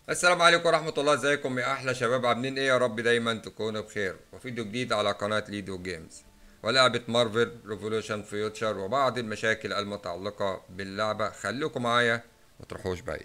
السلام عليكم ورحمة الله ازيكم يا أحلى شباب عاملين إيه يا رب دايما تكونوا بخير وفيديو جديد على قناة ليدو جيمز ولعبة مارفل ريفولوشن فيوتشر وبعض المشاكل المتعلقة باللعبة خليكم معايا متروحوش بعيد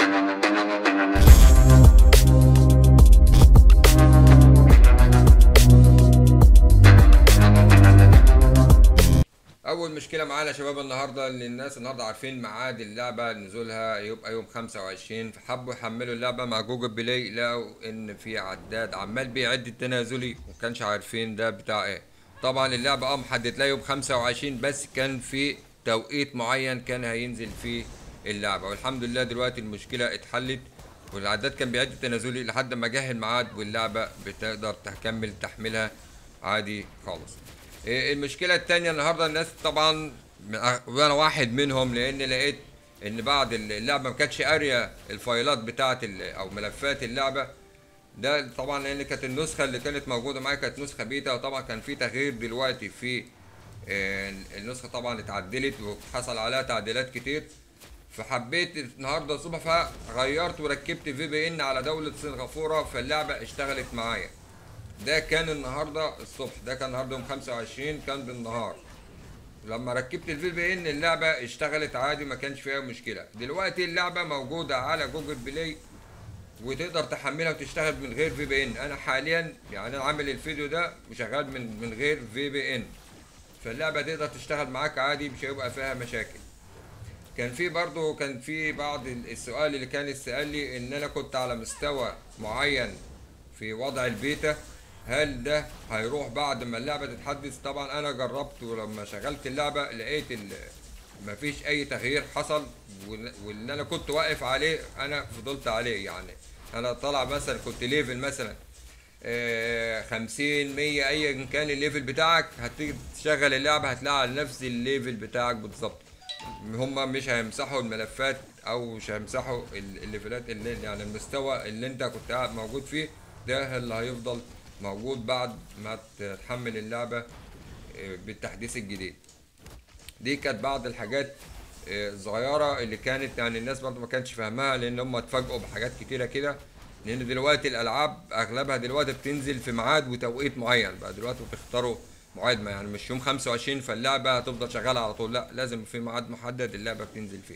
اول مشكله معانا يا شباب النهارده ان الناس النهارده عارفين ميعاد اللعبه نزولها يبقى يوم 25 فحبوا يحملوا اللعبه مع جوجل بلاي لقوا ان في عداد عمال بيعد التنازلي ومكانش عارفين ده بتاع ايه طبعا اللعبه اه محدد لها يوم 25 بس كان في توقيت معين كان هينزل فيه اللعبه والحمد لله دلوقتي المشكله اتحلت والعداد كان بيعد التنازلي لحد ما جه الميعاد واللعبه بتقدر تكمل تحميلها عادي خالص إيه المشكلة التانية النهاردة الناس طبعا وانا واحد منهم لان لقيت ان بعد اللعبة ما كانتش قارية الفايلات بتاعة او ملفات اللعبة ده طبعا لان كانت النسخة اللي كانت موجودة معايا كانت نسخة بيتا وطبعا كان في تغيير دلوقتي في النسخة طبعا اتعدلت وحصل عليها تعديلات كتير فحبيت النهارده الصبح فغيرت وركبت في بي ان على دولة سنغافورة فاللعبة اشتغلت معايا ده كان النهارده الصبح ده كان النهارده يوم 25 كان بالنهار لما ركبت الفي بي ان اللعبه اشتغلت عادي ما كانش فيها مشكله دلوقتي اللعبه موجوده على جوجل بلاي وتقدر تحملها وتشتغل من غير في بي ان انا حاليا يعني انا عامل الفيديو ده وشغال من من غير في بي ان فاللعبه تقدر تشتغل معاك عادي مش هيبقى فيها مشاكل كان في برضو كان في بعض السؤال اللي كان يسال لي ان انا كنت على مستوى معين في وضع البيتا هل ده هيروح بعد ما اللعبه تتحدث طبعا انا جربت ولما شغلت اللعبه لقيت مفيش اي تغيير حصل واللي انا كنت واقف عليه انا فضلت عليه يعني انا طالع مثلا كنت ليفل مثلا خمسين مية ايا كان الليفل بتاعك هتيجي تشغل اللعبه هتلاقي على نفس الليفل بتاعك بالظبط هما مش هيمسحوا الملفات او مش هيمسحوا الليفلات اللي يعني المستوى اللي انت كنت قاعد موجود فيه ده اللي هيفضل موجود بعد ما تحمل اللعبة بالتحديث الجديد دي كانت بعض الحاجات الصغيرة اللي كانت يعني الناس برضو ما كانتش فاهمها لان هم اتفاجئوا بحاجات كتيرة كده لان دلوقتي الالعاب اغلبها دلوقتي بتنزل في ميعاد وتوقيت معين بقى دلوقتي بتختاروا موعد ما يعني مش يوم 25 فاللعبة هتفضل شغالة على طول لا لازم في ميعاد محدد اللعبة بتنزل فيه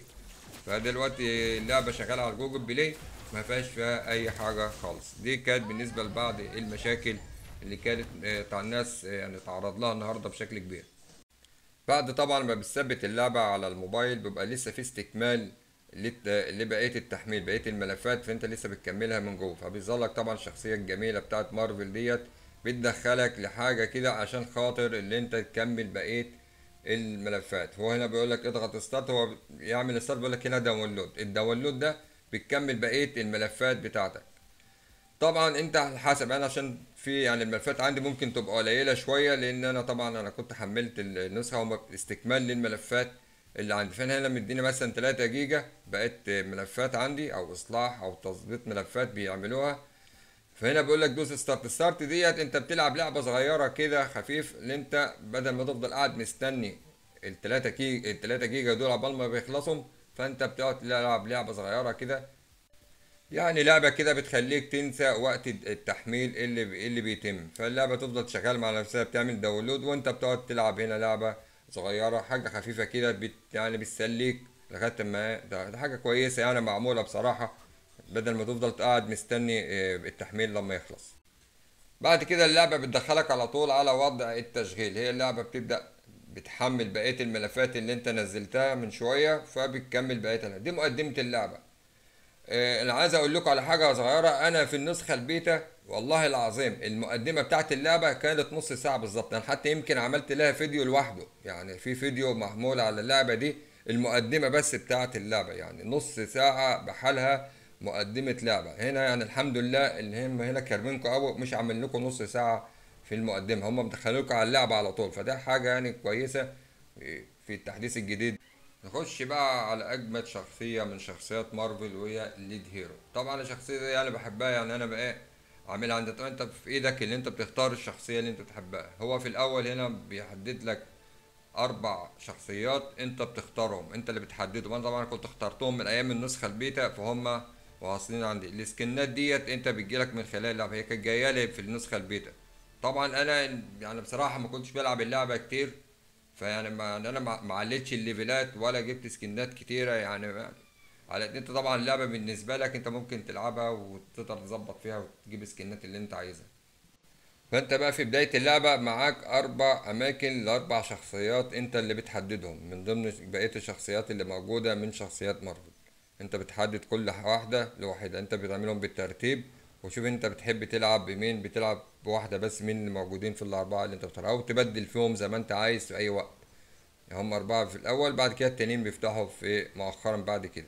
فدلوقتي اللعبة شغالة على جوجل بلاي ما فيهاش فيها اي حاجه خالص دي كانت بالنسبه لبعض المشاكل اللي كانت بتاع الناس يعني تعرض لها النهارده بشكل كبير بعد طبعا ما بتثبت اللعبه على الموبايل بيبقى لسه في استكمال لبقيه التحميل بقيه الملفات فانت لسه بتكملها من جوه فبيظهر لك طبعا الشخصيه الجميله بتاعت مارفل ديت بتدخلك لحاجه كده عشان خاطر اللي انت تكمل بقيه الملفات هو هنا بيقول لك اضغط ستارت هو يعمل ستارت بيقول لك هنا داونلود الداونلود ده بتكمل بقيه الملفات بتاعتك طبعا انت على حسب انا عشان في يعني الملفات عندي ممكن تبقى قليله شويه لان انا طبعا انا كنت حملت النسخه استكمال للملفات اللي عندي فانا هنا مديني مثلا 3 جيجا بقت ملفات عندي او اصلاح او تظبيط ملفات بيعملوها فهنا بيقول لك دوس ستارت ستارت ديت انت بتلعب لعبه صغيره كده خفيف اللي انت بدل ما تفضل قاعد مستني ال 3 جيجا ال 3 جيجا دول عقبال ما بيخلصوا فانت بتقعد تلعب لعبه صغيره كده يعني لعبه كده بتخليك تنسى وقت التحميل اللي اللي بيتم فاللعبه تفضل شغال مع نفسها بتعمل داونلود وانت بتقعد تلعب هنا لعبه صغيره حاجه خفيفه كده بت يعني بتسليك لغايه ما ده, ده حاجه كويسه يعني معموله بصراحه بدل ما تفضل قاعد مستني التحميل لما يخلص بعد كده اللعبه بتدخلك على طول على وضع التشغيل هي اللعبه بتبدا بتحمل بقيه الملفات اللي انت نزلتها من شويه فبتكمل بقيتها دي مقدمه اللعبه اه انا عايز اقول لكم على حاجه صغيره انا في النسخه البيتا والله العظيم المقدمه بتاعت اللعبه كانت نص ساعه بالظبط انا حتى يمكن عملت لها فيديو لوحده يعني في فيديو محمول على اللعبه دي المقدمه بس بتاعت اللعبه يعني نص ساعه بحالها مقدمه لعبه هنا يعني الحمد لله اللي هم هنا كارمينكم قوي مش عامل لكم نص ساعه في المقدمه هم مدخلوك على اللعبه على طول فده حاجه يعني كويسه في التحديث الجديد نخش بقى على اجمد شخصيه من شخصيات مارفل وهي ليد هيرو طبعا الشخصيه دي انا بحبها يعني انا بقى عاملها عند انت في ايدك اللي انت بتختار الشخصيه اللي انت بتحبها هو في الاول هنا بيحدد لك اربع شخصيات انت بتختارهم انت اللي بتحددهم انا طبعا كنت اخترتهم من ايام النسخه البيتا فهم واصلين عندي السكنات ديت انت بتجيلك من خلال اللعبه هي كانت جايه لي في النسخه البيتا طبعا انا يعني بصراحه ما كنتش بلعب اللعبه كتير فيعني ما انا ما ما عليتش الليفلات ولا جبت سكنات كتيره يعني ما- على قد انت طبعا اللعبه بالنسبه لك انت ممكن تلعبها وتقدر تظبط فيها وتجيب السكنات اللي انت عايزها فانت بقى في بداية اللعبة معاك اربع اماكن لاربع شخصيات انت اللي بتحددهم من ضمن بقية الشخصيات اللي موجودة من شخصيات مارفل انت بتحدد كل واحدة لوحدها انت بتعملهم بالترتيب وشوف انت بتحب تلعب بمين بتلعب بواحدة بس مين اللي موجودين في الاربعة اللي انت بتختارها او تبدل فيهم زي ما انت عايز في اي وقت يعني هم اربعة في الاول بعد كده التانيين بيفتحوا في مؤخرا بعد كده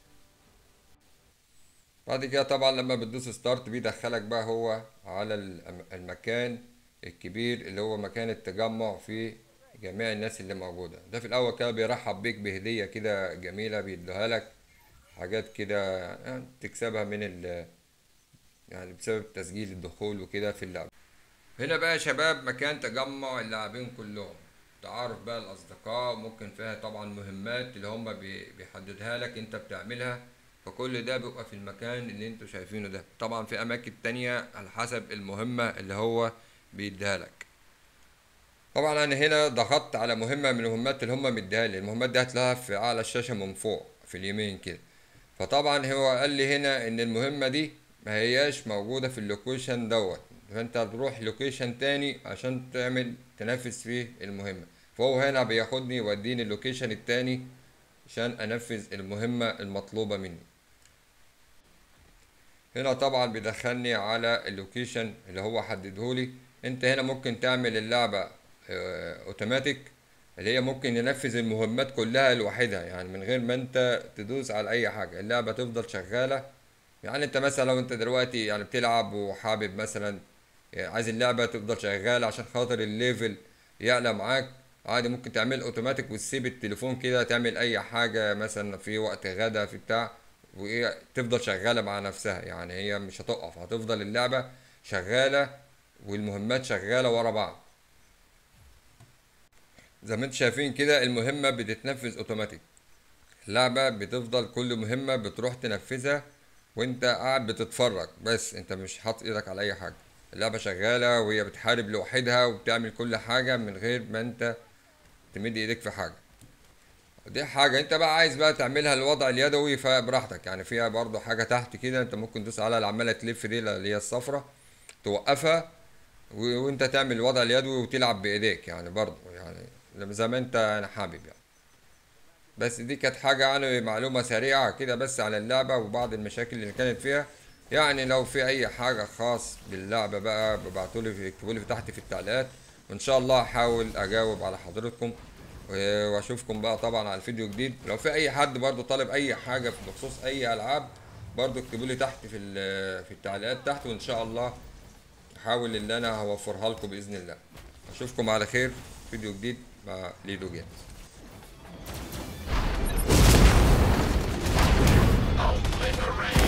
بعد كده طبعا لما بتدوس ستارت بيدخلك بقى هو على الأم- المكان الكبير اللي هو مكان التجمع في جميع الناس اللي موجودة ده في الأول كده بيرحب بيك بهدية كده جميلة بيدوها لك حاجات كده يعني تكسبها من ال يعني بسبب تسجيل الدخول وكده في اللعبة هنا بقى يا شباب مكان تجمع اللاعبين كلهم تعارف بقى الأصدقاء ممكن فيها طبعا مهمات اللي هم بي- بيحددها لك انت بتعملها فكل ده بيبقى في المكان اللي انتوا شايفينه ده طبعا في أماكن تانية على حسب المهمة اللي هو بيديها لك طبعا انا هنا ضغطت على مهمة من المهمات اللي هم مديها لي المهمات دي هتلاقيها في اعلى الشاشة من فوق في اليمين كده فطبعا هو قال لي هنا ان المهمة دي ما هياش موجودة في اللوكيشن دوت فانت هتروح لوكيشن تاني عشان تعمل تنفذ فيه المهمة فهو هنا بياخدني يوديني اللوكيشن التاني عشان انفذ المهمة المطلوبة مني هنا طبعا بيدخلني على اللوكيشن اللي هو حددهولي انت هنا ممكن تعمل اللعبة اه، اوتوماتيك اللي هي ممكن ينفذ المهمات كلها لوحدها يعني من غير ما انت تدوس على اي حاجة اللعبة تفضل شغالة يعني انت مثلا لو انت دلوقتي يعني بتلعب وحابب مثلا يعني عايز اللعبة تفضل شغالة عشان خاطر الليفل يعلى معاك عادي ممكن تعمل اوتوماتيك وتسيب التليفون كده تعمل اي حاجة مثلا في وقت غدا في بتاع وايه تفضل شغالة مع نفسها يعني هي مش هتقف هتفضل اللعبة شغالة والمهمات شغالة ورا بعض زي ما انتم شايفين كده المهمة بتتنفذ اوتوماتيك اللعبة بتفضل كل مهمة بتروح تنفذها وانت قاعد بتتفرج بس انت مش حاطط ايدك على اي حاجة اللعبة شغالة وهي بتحارب لوحدها وبتعمل كل حاجة من غير ما انت تمد ايدك في حاجة دي حاجة انت بقى عايز بقى تعملها الوضع اليدوي فبراحتك يعني فيها برضو حاجة تحت كده انت ممكن تدوس عليها اللي عمالة تلف دي اللي هي الصفرة توقفها و- وانت تعمل الوضع اليدوي وتلعب بايديك يعني برضو يعني زي ما انت انا حابب يعني بس دي كانت حاجة يعني معلومة سريعة كده بس على اللعبة وبعض المشاكل اللي كانت فيها يعني لو في أي حاجة خاص باللعبة بقى ببعتولي اكتبولي في تحت في التعليقات وإن شاء الله هحاول أجاوب على حضرتكم و- وأشوفكم بقى طبعا على الفيديو جديد لو في أي حد برضو طالب أي حاجة بخصوص أي ألعاب برضو اكتبولي تحت في ال- في التعليقات تحت وإن شاء الله أحاول إن أنا هوفرها لكم بإذن الله أشوفكم على خير فيديو جديد مع ليدو جيمز Obliterate!